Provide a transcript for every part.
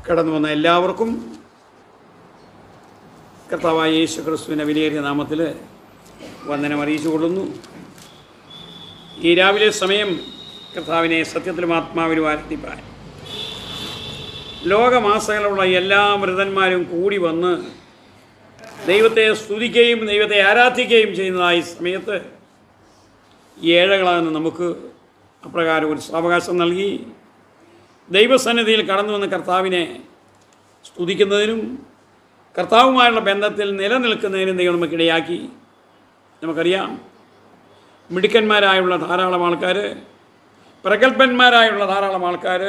കടന്നു വന്ന എല്ലാവർക്കും കർത്താവായ യേശു ക്രിസ്തുവിൻ്റെ വിലയേറിയ നാമത്തിൽ വന്ദനം അറിയിച്ചു കൊള്ളുന്നു ഈ രാവിലെ സമയം കർത്താവിനെ സത്യത്തിലും ആത്മാവിലും ആരംഭിപ്പാൻ ലോകമാസങ്ങളുള്ള എല്ലാ മൃതന്മാരും കൂടി വന്ന് ദൈവത്തെ സ്തുതിക്കുകയും ദൈവത്തെ ആരാധിക്കുകയും ചെയ്യുന്നതായി സമയത്ത് ഈ ഏഴകളാകുന്ന നമുക്ക് അപ്രകാരം ഒരു സാവകാശം നൽകി ദൈവസന്നിധിയിൽ കടന്നു വന്ന കർത്താവിനെ സ്തുതിക്കുന്നതിനും കർത്താവുമായുള്ള ബന്ധത്തിൽ നിലനിൽക്കുന്നതിനും ദൈവം നമുക്കിടയാക്കി നമുക്കറിയാം മിടുക്കന്മാരായുള്ള ധാരാളം ആൾക്കാർ പ്രഗത്ഭന്മാരായുള്ള ധാരാളം ആൾക്കാർ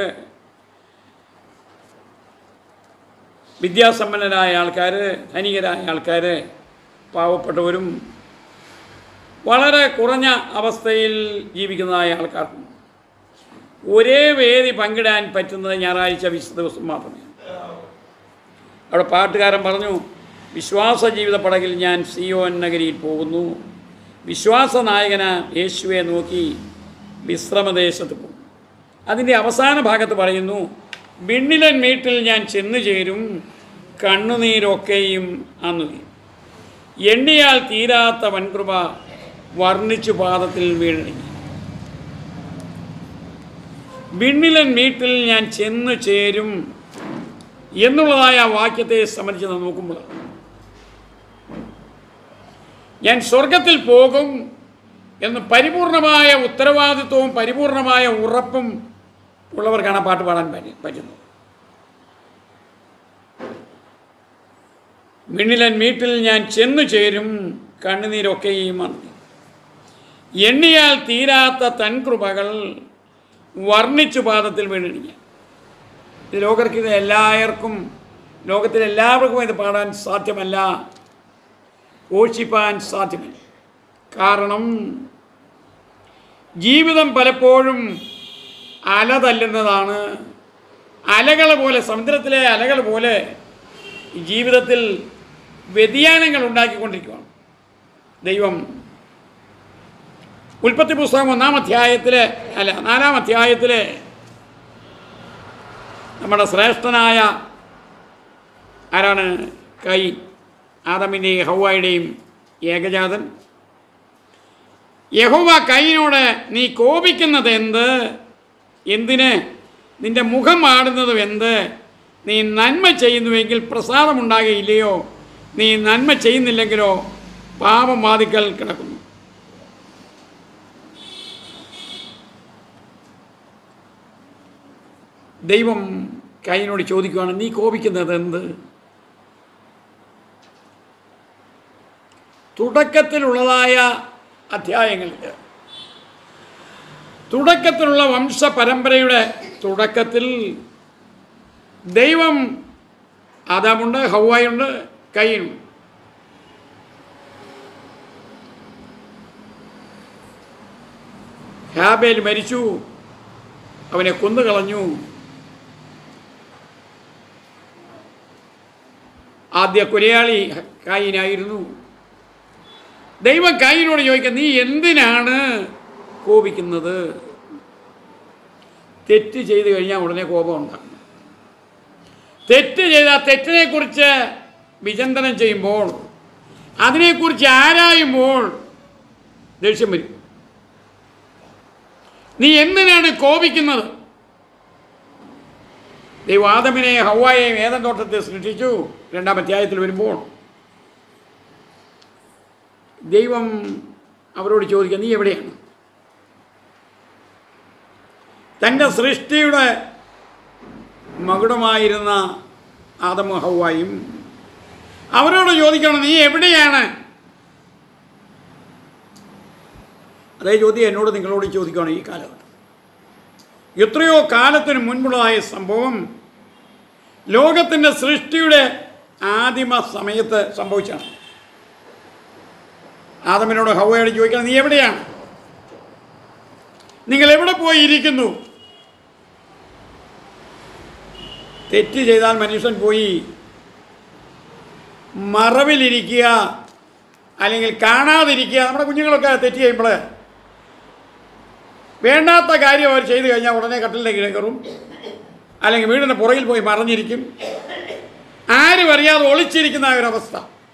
വിദ്യാസമ്പന്നരായ ആൾക്കാർ ധനികരായ ആൾക്കാർ പാവപ്പെട്ടവരും വളരെ കുറഞ്ഞ അവസ്ഥയിൽ ജീവിക്കുന്നതായ ആൾക്കാർക്കും ഒരേ വേദി പങ്കിടാൻ പറ്റുന്നത് ഞായറാഴ്ച വിശുദ്ധ ദിവസം മാത്രമേ അവിടെ പാട്ടുകാരൻ പറഞ്ഞു വിശ്വാസ ജീവിത പടകിൽ ഞാൻ സിയോൻ നഗരിയിൽ പോകുന്നു വിശ്വാസ നായകന യേശുവെ നോക്കി വിശ്രമദേശത്ത് പോകും അതിൻ്റെ അവസാന ഭാഗത്ത് പറയുന്നു വിണ്ണിലൻ വീട്ടിൽ ഞാൻ ചെന്നു ചേരും കണ്ണുനീരൊക്കെയും അന്നു തീരും. എണ്ണിയാൽ തീരാത്ത വൻകൃപ വർണ്ണിച്ചു പാദത്തിൽ വീഴണി വിണ്ണിലൻ വീട്ടിൽ ഞാൻ ചെന്നു ചേരും എന്നുള്ളതായ ആ വാക്യത്തെ സംബന്ധിച്ച് നാം നോക്കുമ്പോൾ ഞാൻ സ്വർഗത്തിൽ പോകും എന്ന് പരിപൂർണമായ ഉത്തരവാദിത്വവും പരിപൂർണമായ ഉറപ്പും ഉള്ളവർക്കാണ് ആ പാട്ട് പാടാൻ പറ്റി പറ്റുന്നത് വിണ്ണിലൻ വീട്ടിൽ ഞാൻ ചെന്നു ചേരും കണ്ണുനീരൊക്കെയും മറന്നു എണ്ണിയാൽ തീരാത്ത തൻകൃപകൾ വർണ്ണിച്ചു പാദത്തിൽ വീണിടിക്കുക ഇത് ലോകർക്ക് ഇത് എല്ലാവർക്കും ലോകത്തിലെ എല്ലാവർക്കും ഇത് പാടാൻ സാധ്യമല്ല ഘോഷിപ്പാൻ സാധ്യമല്ല കാരണം ജീവിതം പലപ്പോഴും അല തല്ലുന്നതാണ് അലകൾ പോലെ സമുദ്രത്തിലെ അലകൾ പോലെ ജീവിതത്തിൽ വ്യതിയാനങ്ങൾ ഉണ്ടാക്കിക്കൊണ്ടിരിക്കുകയാണ് ദൈവം ഉൽപ്പത്തി പുസ്തകം ഒന്നാം അധ്യായത്തിൽ അല്ല നാലാം അധ്യായത്തിൽ നമ്മുടെ ശ്രേഷ്ഠനായ ആരാണ് കൈ ആദമിൻ്റെയും ഹൗവായുടെയും ഏകജാതൻ യഹോവ കൈനോട് നീ കോപിക്കുന്നത് എന്ത് എന്തിന് നിന്റെ മുഖം ആടുന്നതും എന്ത് നീ നന്മ ചെയ്യുന്നുവെങ്കിൽ പ്രസാദമുണ്ടാകുകയില്ലയോ നീ നന്മ ചെയ്യുന്നില്ലെങ്കിലോ പാപം വാതിക്കൽ കിടക്കുന്നു ദൈവം കൈനോട് ചോദിക്കുകയാണ് നീ കോപിക്കുന്നത് എന്ത് തുടക്കത്തിലുള്ളതായ അധ്യായങ്ങളിൽ തുടക്കത്തിലുള്ള വംശപരമ്പരയുടെ തുടക്കത്തിൽ ദൈവം ആദാമുണ്ട് ഹൗവായുണ്ട് കൈനുണ്ട് ഹാബേൽ മരിച്ചു അവനെ കൊന്നുകളഞ്ഞു ആദ്യ കൊലയാളി കായിനായിരുന്നു ദൈവം കായിനോട് ചോദിക്കുക നീ എന്തിനാണ് കോപിക്കുന്നത് തെറ്റ് ചെയ്ത് കഴിഞ്ഞാൽ ഉടനെ കോപം ഉണ്ടാകും തെറ്റ് ചെയ്ത ആ തെറ്റിനെക്കുറിച്ച് വിചിന്തനം ചെയ്യുമ്പോൾ അതിനെക്കുറിച്ച് ആരായുമ്പോൾ ദേഷ്യം വരും നീ എന്തിനാണ് കോപിക്കുന്നത് ദൈവം ആദമിനെ ഹവായെയും ഏതൻ തോട്ടത്തെ സൃഷ്ടിച്ചു രണ്ടാം അധ്യായത്തിൽ വരുമ്പോൾ ദൈവം അവരോട് ചോദിക്കുക നീ എവിടെയാണ് തൻ്റെ സൃഷ്ടിയുടെ മകുടമായിരുന്ന ആദമ ഹവായും അവരോട് ചോദിക്കണം നീ എവിടെയാണ് അതേ ചോദ്യം എന്നോട് നിങ്ങളോട് ചോദിക്കുകയാണ് ഈ കാലഘട്ടം എത്രയോ കാലത്തിന് മുൻപുള്ളതായ സംഭവം ലോകത്തിൻ്റെ സൃഷ്ടിയുടെ ആദിമ സമയത്ത് സംഭവിച്ചാണ് ആദമിനോട് ഹവയോട് ചോദിക്കണം നീ എവിടെയാണ് നിങ്ങൾ എവിടെ പോയി ഇരിക്കുന്നു തെറ്റ് ചെയ്താൽ മനുഷ്യൻ പോയി മറവിലിരിക്കുക അല്ലെങ്കിൽ കാണാതിരിക്കുക നമ്മുടെ കുഞ്ഞുങ്ങളൊക്കെ തെറ്റ് ചെയ്യുമ്പോൾ വേണ്ടാത്ത കാര്യം അവർ ചെയ്തു കഴിഞ്ഞാൽ ഉടനെ കട്ടിലിൻ്റെ കീഴെ കയറും അല്ലെങ്കിൽ വീടിൻ്റെ പുറകിൽ പോയി മറഞ്ഞിരിക്കും ആരും അറിയാതെ ഒളിച്ചിരിക്കുന്ന ആ ഒരവസ്ഥ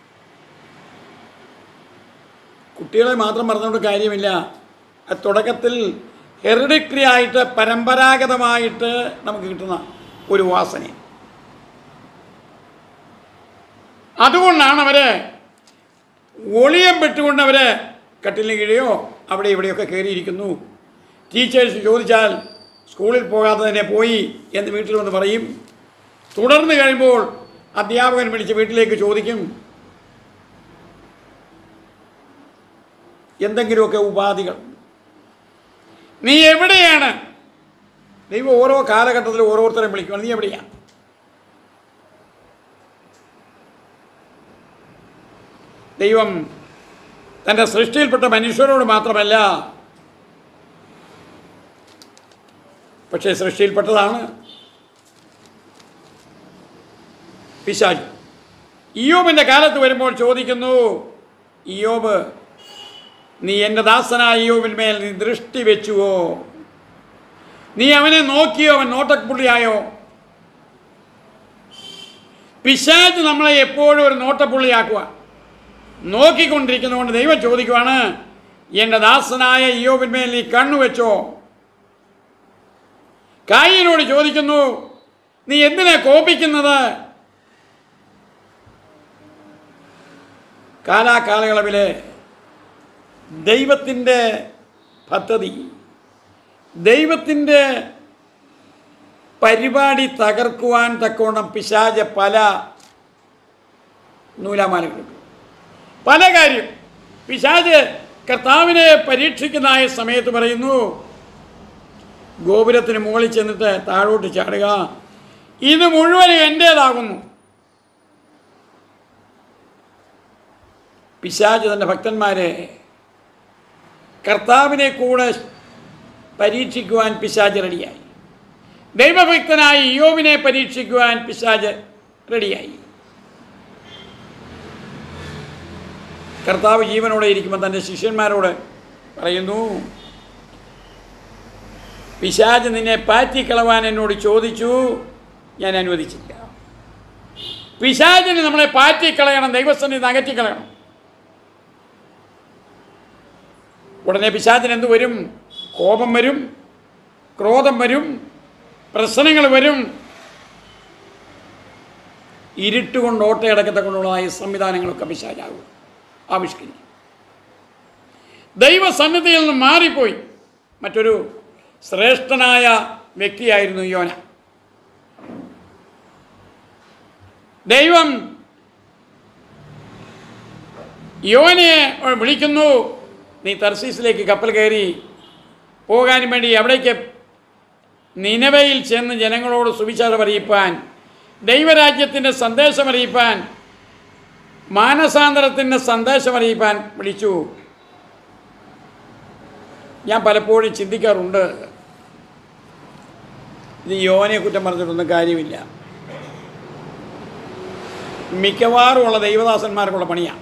കുട്ടികളെ മാത്രം പറഞ്ഞുകൊണ്ട് കാര്യമില്ല അത് തുടക്കത്തിൽ ഹെറിഡിക്രി ആയിട്ട് പരമ്പരാഗതമായിട്ട് നമുക്ക് കിട്ടുന്ന ഒരു വാസന അതുകൊണ്ടാണ് അവര് ഒളിയം പെട്ടുകൊണ്ട് അവർ കട്ടിലിന് കീഴെയോ അവിടെ ഇവിടെയൊക്കെ കയറിയിരിക്കുന്നു ടീച്ചേഴ്സ് ചോദിച്ചാൽ സ്കൂളിൽ പോകാതെ തന്നെ പോയി എന്ന് വീട്ടിൽ വന്ന് പറയും തുടർന്ന് കഴിയുമ്പോൾ അധ്യാപകൻ വിളിച്ച് വീട്ടിലേക്ക് ചോദിക്കും എന്തെങ്കിലുമൊക്കെ ഉപാധികൾ നീ എവിടെയാണ് ദൈവം ഓരോ കാലഘട്ടത്തിലും ഓരോരുത്തരെ വിളിക്കണം നീ എവിടെയാണ് ദൈവം തൻ്റെ സൃഷ്ടിയിൽപ്പെട്ട മനുഷ്യരോട് മാത്രമല്ല പക്ഷേ സൃഷ്ടിയിൽപ്പെട്ടതാണ് പിശാജ് ഇയോബിൻ്റെ കാലത്ത് വരുമ്പോൾ ചോദിക്കുന്നു ഇയോബ് നീ എൻ്റെ ദാസനായ ഇയോബിന്മേൽ നീ ദൃഷ്ടി വെച്ചുവോ നീ അവനെ നോക്കിയോ അവൻ നോട്ടപ്പുള്ളിയായോ പിശാജ് നമ്മളെ എപ്പോഴും ഒരു നോട്ടപ്പുള്ളിയാക്കുക നോക്കിക്കൊണ്ടിരിക്കുന്നതുകൊണ്ട് ദൈവം ചോദിക്കുവാണ് എൻ്റെ ദാസനായ ഇയോബിന്മേൽ നീ കണ്ണുവെച്ചോ കായിനോട് ചോദിക്കുന്നു നീ എന്തിനാ കോപിക്കുന്നത് കാലാകാലയളവിൽ ദൈവത്തിൻ്റെ പദ്ധതി ദൈവത്തിൻ്റെ പരിപാടി തകർക്കുവാൻ തക്കോണം പിശാജ് പല നൂലാമാലകളുണ്ട് പല കാര്യം പിശാജ് കർത്താവിനെ പരീക്ഷിക്കുന്നതായ സമയത്ത് പറയുന്നു ഗോപുരത്തിന് മുകളിൽ ചെന്നിട്ട് താഴോട്ട് ചാടുക ഇത് മുഴുവനും എൻ്റേതാകുന്നു പിശാജ് തൻ്റെ ഭക്തന്മാരെ കർത്താവിനെ കൂടെ പരീക്ഷിക്കുവാൻ പിശാജ് റെഡിയായി ദൈവഭക്തനായ യോവിനെ പരീക്ഷിക്കുവാൻ പിശാജ് റെഡിയായി കർത്താവ് ജീവനോടെ ഇരിക്കുമ്പോൾ തൻ്റെ ശിഷ്യന്മാരോട് പറയുന്നു പിശാജ് നിന്നെ പാറ്റിക്കളവാൻ എന്നോട് ചോദിച്ചു ഞാൻ അനുവദിച്ചില്ല പിശാജിന് നമ്മളെ പാറ്റിക്കളയണം ദൈവസന്നിധി അകറ്റിക്കളയണം ഉടനെ പിശാചിന് എന്ത് വരും കോപം വരും ക്രോധം വരും പ്രശ്നങ്ങൾ വരും ഇരുട്ടുകൊണ്ട് ഓട്ടയടക്കത്തെ കൊണ്ടുള്ളതായ സംവിധാനങ്ങളൊക്കെ പിശാചാകും ആവിഷ്കരിക്കും ദൈവസന്നിധിയിൽ നിന്ന് മാറിപ്പോയി മറ്റൊരു ശ്രേഷ്ഠനായ വ്യക്തിയായിരുന്നു യോന ദൈവം യോനയെ വിളിക്കുന്നു നീ തർസീസിലേക്ക് കപ്പൽ കയറി പോകാനും വേണ്ടി അവിടേക്ക് നിലവയിൽ ചെന്ന് ജനങ്ങളോട് സുവിശേഷം അറിയിപ്പാൻ ദൈവരാജ്യത്തിൻ്റെ സന്ദേശം അറിയിപ്പാൻ മാനസാന്തരത്തിൻ്റെ സന്ദേശം അറിയിപ്പാൻ വിളിച്ചു ഞാൻ പലപ്പോഴും ചിന്തിക്കാറുണ്ട് ഇത് യോനെ കുറ്റം പറഞ്ഞിട്ടൊന്നും കാര്യമില്ല മിക്കവാറുമുള്ള ദൈവദാസന്മാർക്കുള്ള പണിയാണ്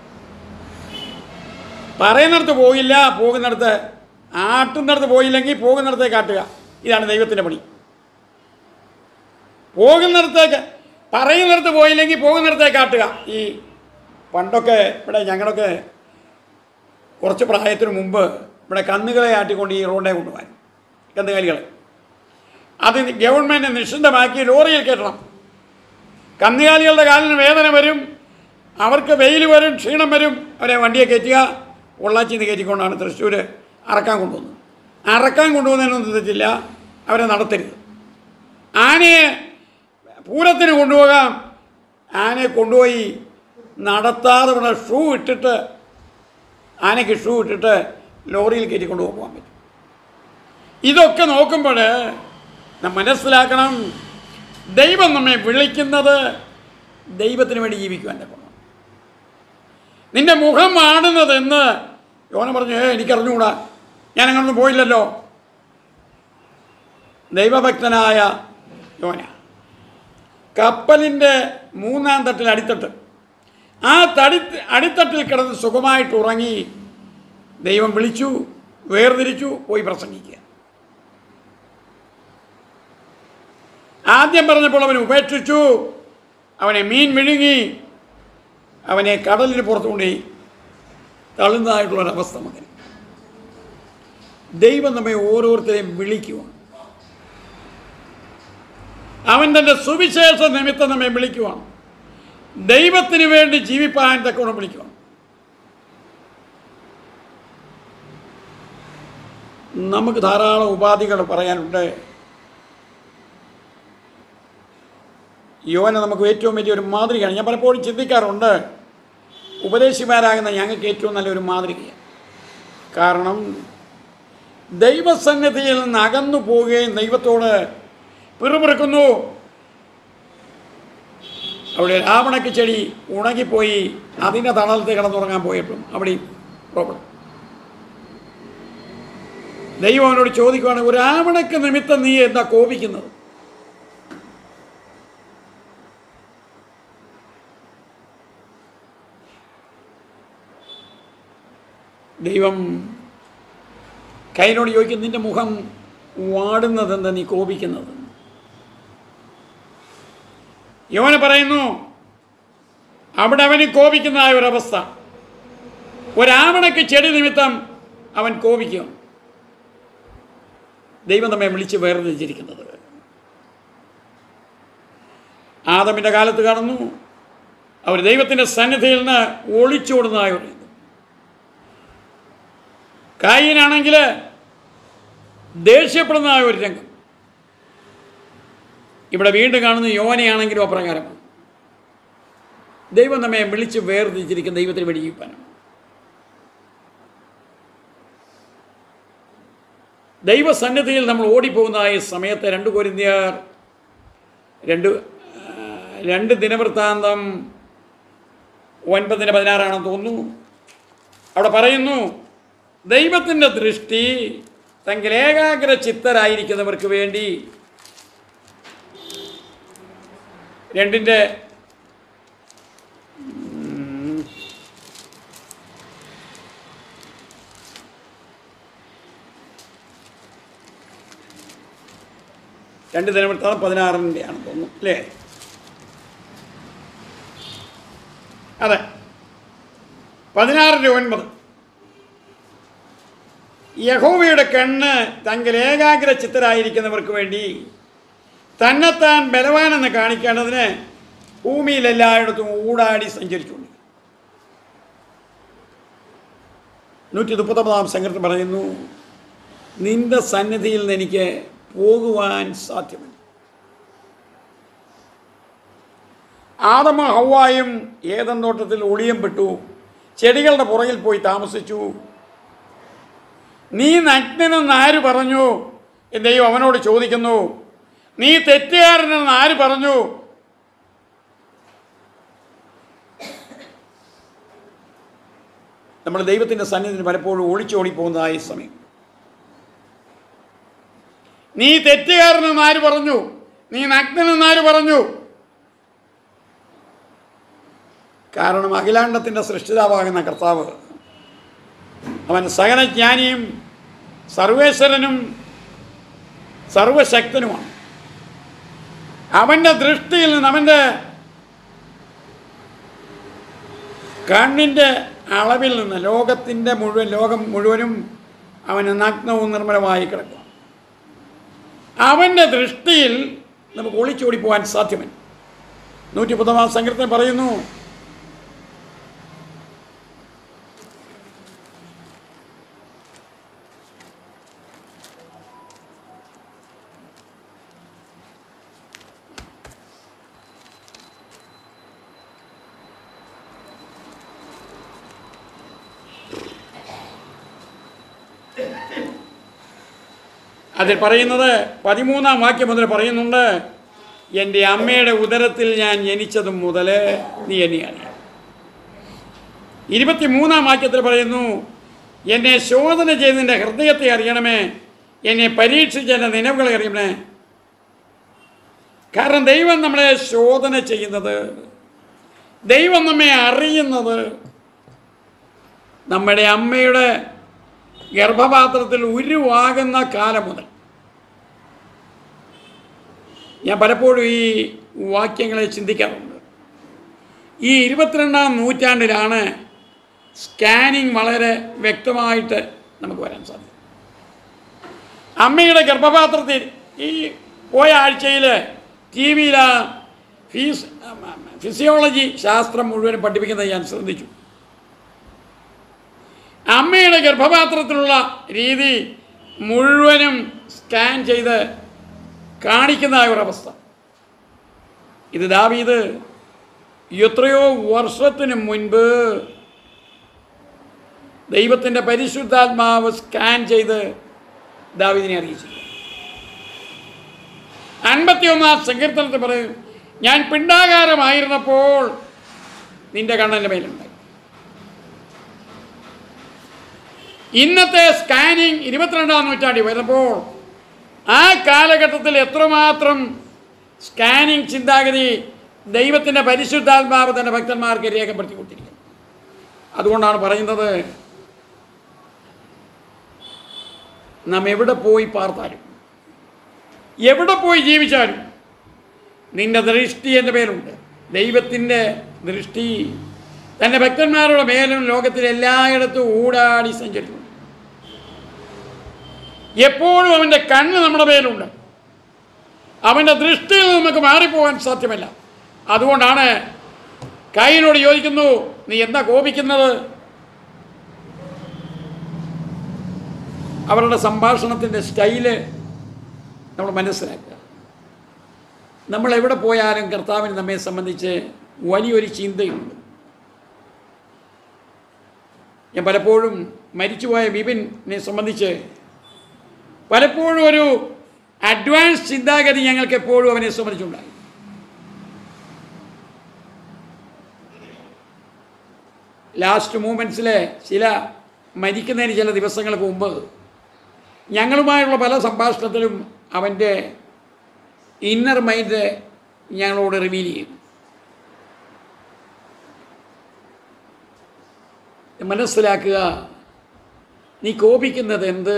പറയുന്നിടത്ത് പോയില്ല പോകുന്നിടത്ത് ആട്ടുന്നിടത്ത് പോയില്ലെങ്കിൽ പോകുന്നിടത്തേക്ക് ആട്ടുക ഇതാണ് ദൈവത്തിൻ്റെ പണി പോകുന്നിടത്തേക്ക് പറയുന്നിടത്ത് പോയില്ലെങ്കിൽ പോകുന്നിടത്തേക്ക് ആട്ടുക ഈ പണ്ടൊക്കെ ഇവിടെ ഞങ്ങളൊക്കെ കുറച്ച് പ്രായത്തിന് മുമ്പ് ഇവിടെ കന്നുകളെ ആട്ടിക്കൊണ്ട് ഈ റോഡേ കൊണ്ടുപോകാൻ കന്നുകാലികളെ അത് ഗവൺമെൻറ് നിശ്ചിതമാക്കി ലോറിയിൽ കയറ്റണം കന്നുകാലികളുടെ കാലിന് വേദന വരും അവർക്ക് വെയിൽ വരും ക്ഷീണം വരും അവരെ വണ്ടിയെ കയറ്റുക പൊള്ളാച്ചിയിൽ നിന്ന് കയറ്റിക്കൊണ്ടാണ് തൃശ്ശൂർ അറക്കാൻ കൊണ്ടുവന്നത് അറക്കാൻ കൊണ്ടുപോകുന്നതിനൊന്നും തെറ്റില്ല അവരെ നടത്തരുത് ആനയെ പൂരത്തിന് കൊണ്ടുപോകാം ആനയെ കൊണ്ടുപോയി നടത്താതെ ഇവിടെ ഷൂ ഇട്ടിട്ട് ആനയ്ക്ക് ഷൂ ഇട്ടിട്ട് ലോറിയിൽ കയറ്റി കൊണ്ടുപോകാൻ പറ്റും ഇതൊക്കെ നോക്കുമ്പോൾ നാം മനസ്സിലാക്കണം ദൈവം നമ്മെ വിളിക്കുന്നത് ദൈവത്തിന് വേണ്ടി ജീവിക്കുവാൻ കൊണ്ടാണ് നിന്റെ മുഖം ആടുന്നതെന്ന് യോന പറഞ്ഞു ഏ എനിക്കറിഞ്ഞുകൂടാ ഞാൻ അങ്ങനൊന്നും പോയില്ലല്ലോ ദൈവഭക്തനായ യോന കപ്പലിൻ്റെ മൂന്നാം തട്ടിൽ അടിത്തട്ട് ആ തടി അടിത്തട്ടിൽ കിടന്ന് സുഖമായിട്ട് ഉറങ്ങി ദൈവം വിളിച്ചു വേർതിരിച്ചു പോയി പ്രസംഗിക്കുക ആദ്യം പറഞ്ഞപ്പോൾ അവൻ ഉപേക്ഷിച്ചു അവനെ മീൻ വിഴുങ്ങി അവനെ കടലിന് പുറത്തു കൊണ്ടുപോയി തള്ളുന്നതായിട്ടുള്ളൊരവസ്ഥ മകൻ ദൈവം നമ്മെ ഓരോരുത്തരെയും വിളിക്കുവാണ് അവൻ തൻ്റെ സുവിശേഷ നിമിത്തം നമ്മെ വിളിക്കുവാണ് ദൈവത്തിന് വേണ്ടി ജീവിപ്പാൻ തക്കോണം വിളിക്കുവാണ് നമുക്ക് ധാരാളം ഉപാധികൾ പറയാനുണ്ട് യോന നമുക്ക് ഏറ്റവും വലിയൊരു മാതൃകയാണ് ഞാൻ പലപ്പോഴും ചിന്തിക്കാറുണ്ട് ഉപദേശിമാരാകുന്ന ഞങ്ങൾക്ക് ഏറ്റവും നല്ലൊരു മാതൃകയാണ് കാരണം ദൈവസന്നിധിയിൽ നിന്ന് അകന്നു പോവുകയും ദൈവത്തോട് പിറുപിറുക്കുന്നു അവിടെ രാവണക്ക് ചെടി ഉണങ്ങിപ്പോയി അതിൻ്റെ തണലത്ത് കിടന്നുറങ്ങാൻ പോയപ്പോൾ അവിടെ പ്രോബ്ലം ദൈവം അവനോട് ചോദിക്കുവാണ് ഒരു ആവണക്ക് നിമിത്തം നീ എന്താ കോപിക്കുന്നത് ദൈവം കൈനോട് ചോദിക്കും നിന്റെ മുഖം വാടുന്നതെന്താ നീ കോപിക്കുന്നത് യോന പറയുന്നു അവിടെ അവന് കോപിക്കുന്നതായ ഒരവസ്ഥ ഒരാവണക്ക് ചെടി നിമിത്തം അവൻ കോപിക്കും ദൈവം നമ്മെ വിളിച്ച് വേർതിരിച്ചിരിക്കുന്നത് ആദമിൻ്റെ കാലത്ത് കാണുന്നു അവർ ദൈവത്തിൻ്റെ സന്നിധിയിൽ നിന്ന് ഒളിച്ചോടുന്നതായി പറയുന്നു കായിനാണെങ്കിൽ ദേഷ്യപ്പെടുന്നതായ ഒരു രംഗം ഇവിടെ വീണ്ടും കാണുന്ന യോനയാണെങ്കിലും അപ്രകാരമാണ് ദൈവം നമ്മെ വിളിച്ച് വേർതിരിച്ചിരിക്കുന്ന ദൈവത്തിന് വേണ്ടി ജീവിപ്പാനാണ് ദൈവസന്നിധിയിൽ നമ്മൾ ഓടിപ്പോകുന്നതായ സമയത്ത് രണ്ട് കൊരിന്തിയർ രണ്ട് ആ, രണ്ട് ദിനവൃത്താന്തം ഒൻപതിന് പതിനാറാണെന്ന് തോന്നുന്നു അവിടെ പറയുന്നു ദൈവത്തിൻ്റെ ദൃഷ്ടി തങ്കിൽ ഏകാഗ്ര ചിത്തരായിരിക്കുന്നവർക്ക് വേണ്ടി രണ്ടിൻ്റെ ഉം, രണ്ട് ദിനവൃത്താന്തം പതിനാറിൻ്റെ ആണെന്ന് തോന്നുന്നു അല്ലേ അതെ പതിനാറിൻ്റെ ഒൻപത് യഹോവയുടെ കണ്ണ് തങ്ങൾ ഏകാഗ്ര ചിത്തരായിരിക്കുന്നവർക്ക് വേണ്ടി തന്നെത്താൻ ബലവാനെന്ന് കാണിക്കേണ്ടതിന് ഭൂമിയിൽ എല്ലായിടത്തും ഊടാടി സഞ്ചരിച്ചുകൊണ്ട് നൂറ്റി മുപ്പത്തൊമ്പതാം സംഘത്തിൽ പറയുന്നു നിന്റെ സന്നിധിയിൽ നിന്ന് എനിക്ക് പോകുവാൻ സാധ്യമല്ല ആദമ ഹൗവായും ഏതൻ തോട്ടത്തിൽ ഒളിയംപെട്ടു ചെടികളുടെ പുറകിൽ പോയി താമസിച്ചു നീ നഗ്നനെന്ന് ആര് പറഞ്ഞു എന്ന് ദൈവം അവനോട് ചോദിക്കുന്നു നീ തെറ്റുകാരനെന്ന് ആര് പറഞ്ഞു നമ്മൾ ദൈവത്തിൻ്റെ സന്നിധിയിൽ പലപ്പോഴും ഒളിച്ചോടി പോകുന്നതായ സമയം നീ തെറ്റുകാരനെന്ന് ആര് പറഞ്ഞു നീ നഗ്നനെന്ന് ആര് പറഞ്ഞു കാരണം അഖിലാണ്ടത്തിൻ്റെ സൃഷ്ടിതാവാകുന്ന കർത്താവ് അവൻ സകലജ്ഞാനിയും സർവേശ്വരനും സർവശക്തനുമാണ് അവൻ്റെ ദൃഷ്ടിയിൽ നിന്ന് അവൻ്റെ കണ്ണിൻ്റെ അളവിൽ നിന്ന് ലോകത്തിൻ്റെ മുഴുവൻ ലോകം മുഴുവനും അവന് നഗ്നവും നിർമ്മലമായി കിടക്കുക അവൻ്റെ ദൃഷ്ടിയിൽ നമുക്ക് ഒളിച്ചോടി പോകാൻ സാധ്യമല്ല നൂറ്റി പത്തൊമ്പതാം സംഘത്തിൽ പറയുന്നു അതിൽ പറയുന്നത് പതിമൂന്നാം വാക്യം മുതൽ പറയുന്നുണ്ട് എൻ്റെ അമ്മയുടെ ഉദരത്തിൽ ഞാൻ ജനിച്ചതും മുതൽ നീ എന്നെ അറിയാം ഇരുപത്തിമൂന്നാം വാക്യത്തിൽ പറയുന്നു എന്നെ ശോധന ചെയ്ത് നിൻ്റെ ഹൃദയത്തെ അറിയണമേ എന്നെ പരീക്ഷിച്ച് എൻ്റെ നിലവുകളെ അറിയണമേ കാരണം ദൈവം നമ്മളെ ശോധന ചെയ്യുന്നത് ദൈവം നമ്മെ അറിയുന്നത് നമ്മുടെ അമ്മയുടെ ഗർഭപാത്രത്തിൽ ഉരുവാകുന്ന കാലം മുതൽ ഞാൻ പലപ്പോഴും ഈ വാക്യങ്ങളെ ചിന്തിക്കാറുണ്ട് ഈ ഇരുപത്തിരണ്ടാം നൂറ്റാണ്ടിലാണ് സ്കാനിങ് വളരെ വ്യക്തമായിട്ട് നമുക്ക് വരാൻ സാധിക്കും അമ്മയുടെ ഗർഭപാത്രത്തിൽ ഈ പോയ ആഴ്ചയിൽ ടി വിയിൽ ഫീസ് ഫിസിയോളജി ശാസ്ത്രം മുഴുവൻ പഠിപ്പിക്കുന്നത് ഞാൻ ശ്രദ്ധിച്ചു അമ്മയുടെ ഗർഭപാത്രത്തിലുള്ള രീതി മുഴുവനും സ്കാൻ ചെയ്ത് കാണിക്കുന്നതായ ഒരവസ്ഥ ഇത് ദാവീത് എത്രയോ വർഷത്തിന് മുൻപ് ദൈവത്തിൻ്റെ പരിശുദ്ധാത്മാവ് സ്കാൻ ചെയ്ത് ദാവീദിനെ അറിയിച്ചു അൻപത്തിയൊന്നാം സങ്കീർത്തനത്തിൽ പറയും ഞാൻ പിണ്ടാകാരമായിരുന്നപ്പോൾ നിന്റെ കണ്ണൻ്റെ മേലുണ്ടായി ഇന്നത്തെ സ്കാനിങ് ഇരുപത്തിരണ്ടാം നൂറ്റാണ്ടിൽ വരുമ്പോൾ ആ കാലഘട്ടത്തിൽ എത്രമാത്രം സ്കാനിങ് ചിന്താഗതി ദൈവത്തിൻ്റെ പരിശുദ്ധാത്മാവ് തൻ്റെ ഭക്തന്മാർക്ക് രേഖപ്പെടുത്തി കൊടുത്തിരിക്കുന്നത് അതുകൊണ്ടാണ് പറയുന്നത് നാം എവിടെ പോയി പാർത്താലും എവിടെ പോയി ജീവിച്ചാലും നിന്റെ ദൃഷ്ടി എൻ്റെ മേലുണ്ട് ദൈവത്തിൻ്റെ ദൃഷ്ടി തൻ്റെ ഭക്തന്മാരുടെ മേലും ലോകത്തിൽ എല്ലായിടത്തും ഊടാടി സഞ്ചരിക്കുന്നു എപ്പോഴും അവൻ്റെ കണ്ണ് നമ്മുടെ മേലുണ്ട് അവൻ്റെ ദൃഷ്ടിയിൽ നിന്ന് നമുക്ക് മാറിപ്പോകാൻ സാധ്യമല്ല അതുകൊണ്ടാണ് കൈനോട് ചോദിക്കുന്നു നീ എന്താ കോപിക്കുന്നത് അവരുടെ സംഭാഷണത്തിൻ്റെ സ്റ്റൈല് നമ്മൾ മനസ്സിലാക്കുക നമ്മൾ എവിടെ പോയാലും കർത്താവിന് നമ്മെ സംബന്ധിച്ച് വലിയൊരു ചിന്തയുണ്ട് ഞാൻ പലപ്പോഴും മരിച്ചുപോയ വിപിനെ സംബന്ധിച്ച് പലപ്പോഴും ഒരു അഡ്വാൻസ് ചിന്താഗതി ഞങ്ങൾക്ക് എപ്പോഴും അവനെ സംബന്ധിച്ചുണ്ടായി ലാസ്റ്റ് മൂമെൻറ്റ്സിലെ ചില മരിക്കുന്നതിന് ചില ദിവസങ്ങൾക്ക് മുമ്പ് ഞങ്ങളുമായുള്ള പല സംഭാഷണത്തിലും അവൻ്റെ ഇന്നർ മൈൻഡ് ഞങ്ങളോട് റിവീൽ ചെയ്യും മനസ്സിലാക്കുക നീ കോപിക്കുന്നത് എന്ത്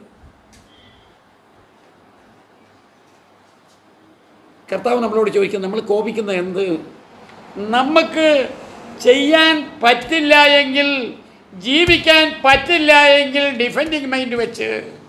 കർത്താവ് നമ്മളോട് ചോദിക്കുന്നത് നമ്മൾ കോപിക്കുന്നത് എന്ത് നമുക്ക് ചെയ്യാൻ പറ്റില്ല എങ്കിൽ ജീവിക്കാൻ പറ്റില്ല എങ്കിൽ ഡിഫെൻഡിങ് മൈൻഡ് വെച്ച്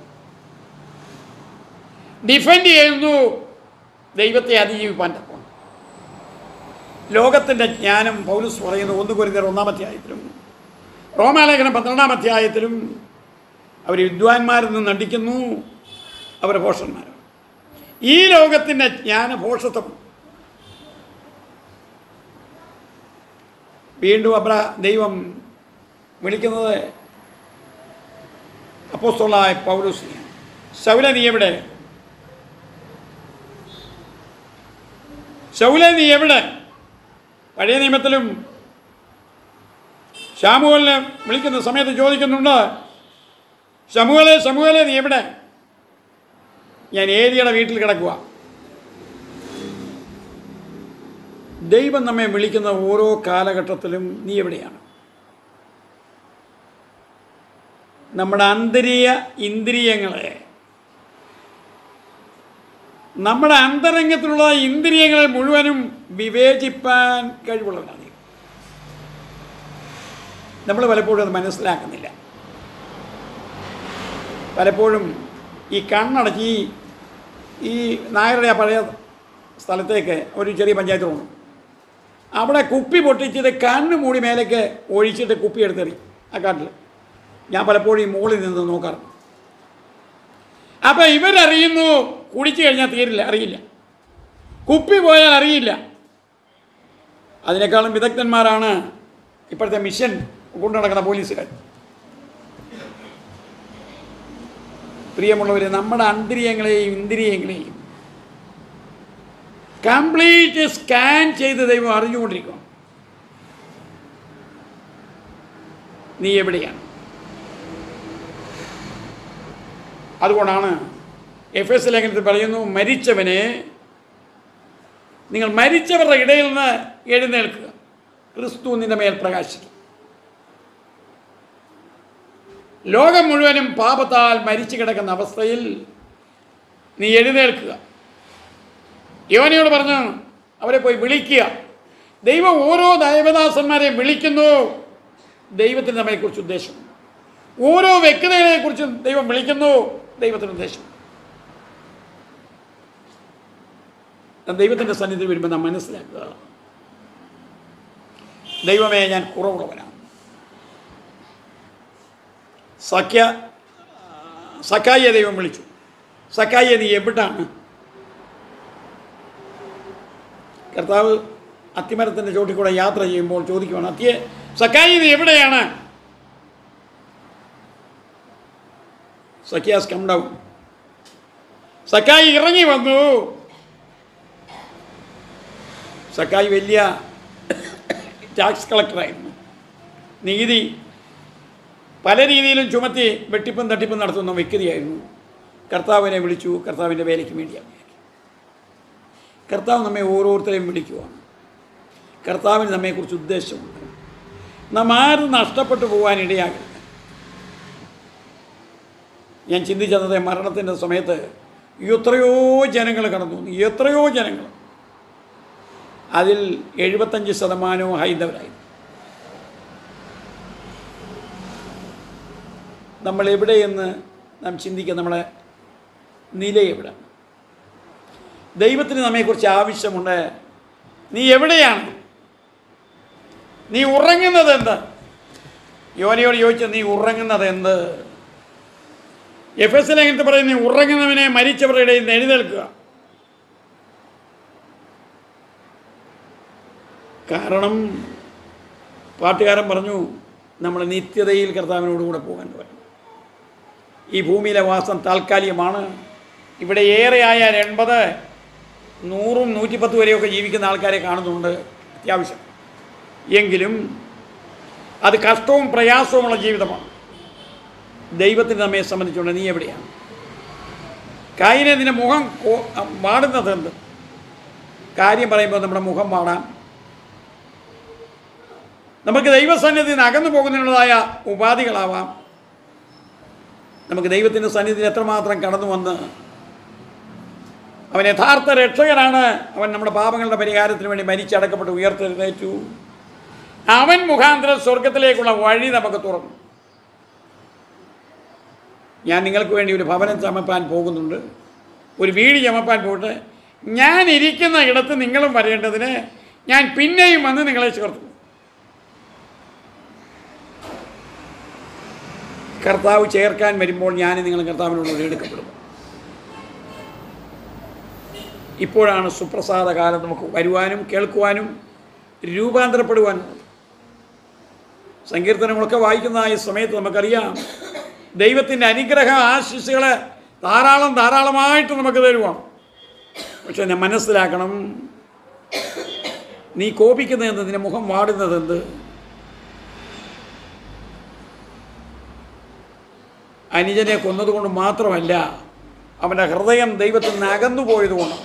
ഡിഫെൻഡ് ചെയ്യുന്നു ദൈവത്തെ അതിജീവിപ്പാൻ തക്കണം ലോകത്തിൻ്റെ ജ്ഞാനം പൗലൂസ് പറയുന്നു ഒന്ന് കുരുതർ ഒന്നാം അധ്യായത്തിലും റോമാലേഖനം പന്ത്രണ്ടാം അധ്യായത്തിലും അവർ വിദ്വാൻമാരിൽ നിന്ന് നടിക്കുന്നു അവർ ഭോഷന്മാരാണ് ഈ ലോകത്തിൻ്റെ ജ്ഞാനഭോഷത്വം വീണ്ടും അബ്ര ദൈവം വിളിക്കുന്നത് അപ്പോസ്തോളായ പൗലൂസിനെയാണ് ശൗല നീ എവിടെ ശൗല നീ എവിടെ പഴയ നിയമത്തിലും ശാമുവലിനെ വിളിക്കുന്ന സമയത്ത് ചോദിക്കുന്നുണ്ട് ശമുവലെ ശമുവലെ നീ എവിടെ ഞാൻ ഏലിയുടെ വീട്ടിൽ കിടക്കുക ദൈവം നമ്മെ വിളിക്കുന്ന ഓരോ കാലഘട്ടത്തിലും നീ എവിടെയാണ് നമ്മുടെ അന്തരീയ ഇന്ദ്രിയങ്ങളെ നമ്മുടെ അന്തരംഗത്തിലുള്ള ഇന്ദ്രിയങ്ങളെ മുഴുവനും വിവേചിപ്പാൻ കഴിവുള്ളവനാണ് ദൈവം. നമ്മൾ പലപ്പോഴും അത് മനസ്സിലാക്കുന്നില്ല പലപ്പോഴും ഈ കണ്ണടച്ച് ഈ ഈ നായരുടെ ആ പഴയ സ്ഥലത്തേക്ക് ഒരു ചെറിയ പഞ്ചായത്ത് പോകണം അവിടെ കുപ്പി പൊട്ടിച്ചിട്ട് കണ്ണ് മൂടി മേലേക്ക് ഒഴിച്ചിട്ട് കുപ്പി എടുത്തെറി ആ കാട്ടിൽ ഞാൻ പലപ്പോഴും ഈ മുകളിൽ നിന്ന് നോക്കാറുണ്ട് അപ്പോൾ ഇവരറിയുന്നു കുടിച്ചു കഴിഞ്ഞാൽ തീരില്ല അറിയില്ല കുപ്പി പോയാൽ അറിയില്ല അതിനേക്കാളും വിദഗ്ധന്മാരാണ് ഇപ്പോഴത്തെ മിഷൻ കൊണ്ടു നടക്കുന്ന പോലീസുകാർ പ്രിയമുള്ളവരെ നമ്മുടെ അന്തരിയങ്ങളെയും ഇന്ദ്രിയങ്ങളെയും കംപ്ലീറ്റ് സ്കാൻ ചെയ്ത് ദൈവം അറിഞ്ഞുകൊണ്ടിരിക്കും നീ എവിടെയാണ് അതുകൊണ്ടാണ് എഫ് എസ് ലേഖനത്തിൽ പറയുന്നു മരിച്ചവനെ നിങ്ങൾ മരിച്ചവരുടെ ഇടയിൽ നിന്ന് എഴുന്നേൽക്കുക ക്രിസ്തു നിന്റെ മേൽ പ്രകാശിക്കും ലോകം മുഴുവനും പാപത്താൽ മരിച്ചു കിടക്കുന്ന അവസ്ഥയിൽ നീ എഴുന്നേൽക്കുക യോനിയോട് പറഞ്ഞു അവരെ പോയി വിളിക്കുക ദൈവം ഓരോ ദൈവദാസന്മാരെ വിളിക്കുന്നു ദൈവത്തിന് നമ്മെക്കുറിച്ച് ഉദ്ദേശം ഓരോ വ്യക്തികളെക്കുറിച്ചും ദൈവം വിളിക്കുന്നു ദൈവത്തിന് ഉദ്ദേശം നാം ദൈവത്തിൻ്റെ സന്നിധി വരുമ്പോൾ നാം മനസ്സിലാക്കുക ദൈവമേ ഞാൻ കുറവുള്ളവനാണ് സഖ്യ സക്കായിയെ ദൈവം വിളിച്ചു സക്കായിയെ നീ എവിടാണ് കർത്താവ് അത്തിമരത്തിൻ്റെ ചോട്ടിൽ കൂടെ യാത്ര ചെയ്യുമ്പോൾ ചോദിക്കുവാണ് അത്തിയെ സക്കായി നീ എവിടെയാണ് സഖ്യാസ് കം ഡൗൺ സക്കായി ഇറങ്ങി വന്നു സക്കായി വലിയ ടാക്സ് കളക്ടറായിരുന്നു നീതി പല രീതിയിലും ചുമത്തി വെട്ടിപ്പും തട്ടിപ്പും നടത്തുന്ന വ്യക്തിയായിരുന്നു കർത്താവിനെ വിളിച്ചു കർത്താവിൻ്റെ വേലയ്ക്ക് വേണ്ടിയാണ് കർത്താവ് നമ്മെ ഓരോരുത്തരെയും വിളിക്കുവാണ് കർത്താവിന് നമ്മെക്കുറിച്ച് ഉദ്ദേശമുണ്ട് നാം ആരും നഷ്ടപ്പെട്ടു പോകാൻ ഇടയാകരുത് ഞാൻ ചിന്തിച്ചത് മരണത്തിൻ്റെ സമയത്ത് എത്രയോ ജനങ്ങൾ കടന്നു വന്നു എത്രയോ ജനങ്ങൾ അതിൽ എഴുപത്തഞ്ച് ശതമാനവും ഹൈന്ദവരായിരുന്നു നമ്മൾ എവിടെയെന്ന് നാം ചിന്തിക്കുക നമ്മളെ നില എവിടെ ദൈവത്തിന് നമ്മെക്കുറിച്ച് ആവശ്യമുണ്ട് നീ എവിടെയാണ് നീ ഉറങ്ങുന്നത് എന്ത് യോനയോട് ചോദിച്ച നീ ഉറങ്ങുന്നത് എന്ത് എഫ് എസ് ലേഖനത്തിൽ പറയും നീ ഉറങ്ങുന്നവനെ മരിച്ചവരുടെ ഇടയിൽ നിന്ന് എഴുന്നേൽക്കുക കാരണം പാട്ടുകാരൻ പറഞ്ഞു നമ്മൾ നിത്യതയിൽ കർത്താവിനോട് കൂടെ പോകാൻ വരും ഈ ഭൂമിയിലെ വാസം താൽക്കാലികമാണ് ഇവിടെ ഏറെ ആയാൽ എൺപത് നൂറും നൂറ്റിപ്പത്ത് വരെയൊക്കെ ജീവിക്കുന്ന ആൾക്കാരെ കാണുന്നുണ്ട് അത്യാവശ്യം എങ്കിലും അത് കഷ്ടവും പ്രയാസവുമുള്ള ജീവിതമാണ് ദൈവത്തിന് നമ്മെ സംബന്ധിച്ചുകൊണ്ട് നീ എവിടെയാണ് കായിനെ നിന്റെ മുഖം കോ- വാടുന്നത് എന്ത് കാര്യം പറയുമ്പോൾ നമ്മുടെ മുഖം വാടാം നമുക്ക് ദൈവസന്നിധിയിൽ നിന്ന് അകന്നു പോകുന്നതിനുള്ളതായ ഉപാധികളാവാം നമുക്ക് ദൈവത്തിൻ്റെ സന്നിധിയിൽ എത്രമാത്രം കടന്നു വന്ന് അവൻ യഥാർത്ഥ രക്ഷകനാണ് അവൻ നമ്മുടെ പാപങ്ങളുടെ പരിഹാരത്തിന് വേണ്ടി മരിച്ചടക്കപ്പെട്ട് ഉയർത്തെഴുന്നേറ്റു അവൻ മുഖാന്തരം സ്വർഗത്തിലേക്കുള്ള വഴി നമുക്ക് തുറന്നു ഞാൻ നിങ്ങൾക്ക് വേണ്ടി ഒരു ഭവനം ചമപ്പാൻ പോകുന്നുണ്ട് ഒരു വീട് ചമപ്പാൻ പോയിട്ട് ഞാൻ ഇരിക്കുന്ന ഇടത്ത് നിങ്ങളും വരേണ്ടതിന് ഞാൻ പിന്നെയും വന്ന് നിങ്ങളെ ചേർത്തു കർത്താവ് ചേർക്കാൻ വരുമ്പോൾ ഞാൻ നിങ്ങൾ കർത്താവിനോട് എടുക്കപ്പെടും ഇപ്പോഴാണ് സുപ്രസാദ കാലം നമുക്ക് വരുവാനും കേൾക്കുവാനും രൂപാന്തരപ്പെടുവാനും സങ്കീർത്തനങ്ങളൊക്കെ വായിക്കുന്ന ഈ സമയത്ത് നമുക്കറിയാം ദൈവത്തിൻ്റെ അനുഗ്രഹ ആശിസുകൾ ധാരാളം ധാരാളമായിട്ട് നമുക്ക് തരുവാണ് പക്ഷെ ഞാൻ മനസ്സിലാക്കണം നീ കോപിക്കുന്നത് എന്ത് നിന്റെ മുഖം വാടുന്നത് എന്ത് അനുജനെ കൊന്നതുകൊണ്ട് മാത്രമല്ല അവൻ്റെ ഹൃദയം ദൈവത്തിൽ നിന്ന് അകന്നു പോയതുകൊണ്ട്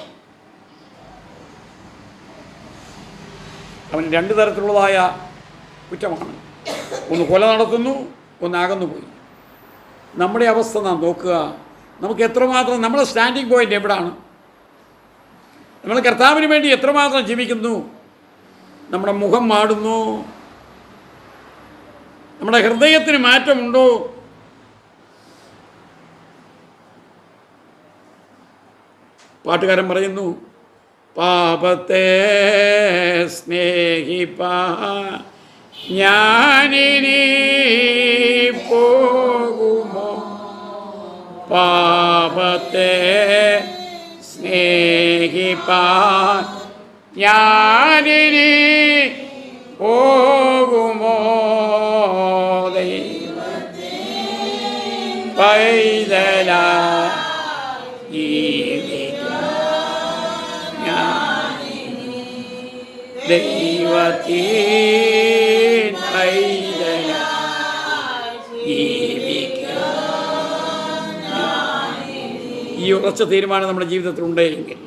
അവൻ രണ്ട് തരത്തിലുള്ളതായ കുറ്റമാണ് ഒന്ന് കൊല നടത്തുന്നു ഒന്ന് അകന്നു പോയി നമ്മുടെ അവസ്ഥ നാം നോക്കുക നമുക്ക് എത്രമാത്രം നമ്മുടെ സ്റ്റാൻഡിങ് പോയിന്റ് എവിടാണ് നമ്മൾ കർത്താവിന് വേണ്ടി എത്രമാത്രം ജീവിക്കുന്നു നമ്മുടെ മുഖം മാടുന്നു നമ്മുടെ ഹൃദയത്തിന് മാറ്റമുണ്ടോ പാട്ടുകാരൻ പറയുന്നു പാപത്തെ സ്നേഹിപ്പാ ഞാനിനി പോകുമോ പാപത്തെ സ്നേഹിപ്പാ ഞാനിനി പോകുമോ ദൈവത്തെ പൈതല ജീവിക്കാം ഞാൻ ദൈവത്തിൻ പൈതല ജീവിക്കാം ഈ ഉറച്ച തീരുമാനം നമ്മുടെ ജീവിതത്തിൽ ഉണ്ടെങ്കിൽ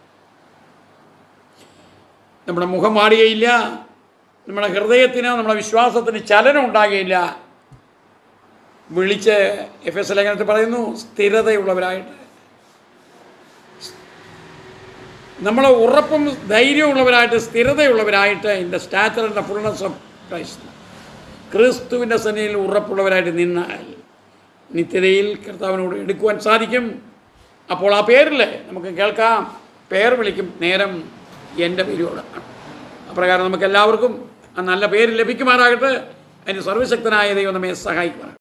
നമ്മുടെ മുഖം മാറുകയില്ല നമ്മുടെ ഹൃദയത്തിന് നമ്മുടെ വിശ്വാസത്തിന് ചലനം ഉണ്ടാകുകയില്ല വിളിച്ച് എഫ് എസ് ലേഖനത്തിൽ പറയുന്നു സ്ഥിരതയുള്ളവരായിട്ട് നമ്മൾ ഉറപ്പും ധൈര്യമുള്ളവരായിട്ട് സ്ഥിരതയുള്ളവരായിട്ട് in the stature and the fullness of Christ ക്രിസ്തുവിൻ്റെ സന്നിധിയിൽ ഉറപ്പുള്ളവരായിട്ട് നിന്നാൽ നിത്യതയിൽ കർത്താവിനോട് എടുക്കുവാൻ സാധിക്കും അപ്പോൾ ആ പേരിൽ നമുക്ക് കേൾക്കാം പേർ വിളിക്കും നേരം എൻ്റെ പേരോടാണ് അപ്രകാരം നമുക്ക് എല്ലാവർക്കും ആ നല്ല പേര് ലഭിക്കുമാറാകട്ടെ അതിന് സർവശക്തനായ ദൈവം നമ്മെ സഹായിക്കുമാറാകട്ടെ